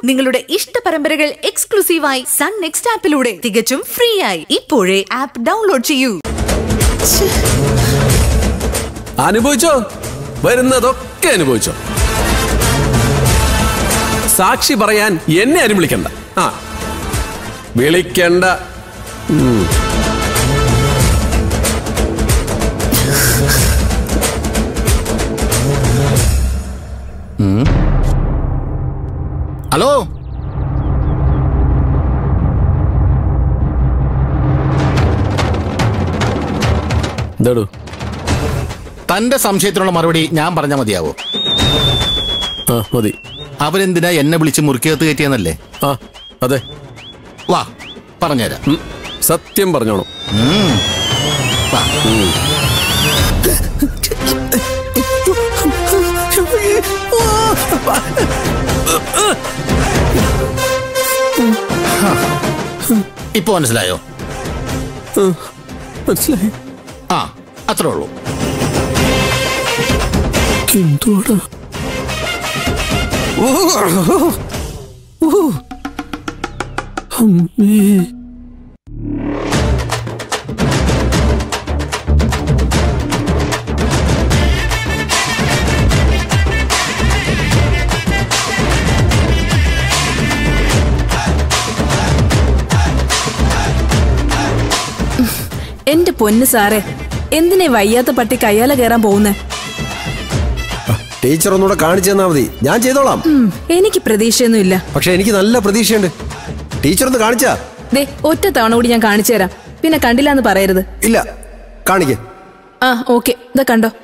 നിങ്ങളുടെ ഇഷ്ട പരമ്പരകൾ എക്സ്ക്ലൂസീവായി സൺ നെക്സ്റ്റ് ആപ്പിലൂടെ തികച്ചും ഫ്രീ ആയി ഇപ്പോഴേ ആപ്പ് ഡൗൺലോഡ് ചെയ്യൂ അനുഭവിച്ചോ വരുന്നതൊക്കെ അനുഭവിച്ചോ സാക്ഷി പറയാൻ എന്നെ ആരും വിളിക്കണ്ട ആ വിളിക്കണ്ട ഉം. ഹലോ എന്താടു തന്റെ സംശയത്തിനുള്ള മറുപടി ഞാൻ പറഞ്ഞാൽ മതിയാവോ ആ മതി അവരെന്തിനാ എന്നെ വിളിച്ച് മുറുക്കിയകത്ത് കയറ്റിയെന്നല്ലേ ആ അതെ വാ പറഞ്ഞുതരാം ഉം. സത്യം പറഞ്ഞോണം വാ ഇപ്പൊ മനസ്സിലായോ മനസ്സിലായി ആ അത്രേ ഉള്ളൂ എന്തുവാടാ അമ്മേ എന്റെ പൊന്ന് സാറേ എന്തിനാ ഈ വയ്യാത്ത പട്ടി കയ്യാല കയറാൻ പോകുന്നേ ടീച്ചർ ഒന്നുകൂടെ കാണിച്ചു തന്നാ മതി ഞാൻ ചെയ്തോളാം ഉം, എനിക്ക് പ്രതീക്ഷയൊന്നും ഇല്ല പക്ഷെ എനിക്ക് നല്ല പ്രതീക്ഷയുണ്ട് ടീച്ചർ ഒന്ന് കാണിച്ചാ ദേ ഒറ്റ തവണ കൂടി ഞാൻ കാണിച്ചു തരാം പിന്നെ കണ്ടില്ല എന്ന് പറയരുത് ഇല്ല കാണിക്കേ ആ ഓക്കെ ഇതാ കണ്ടോ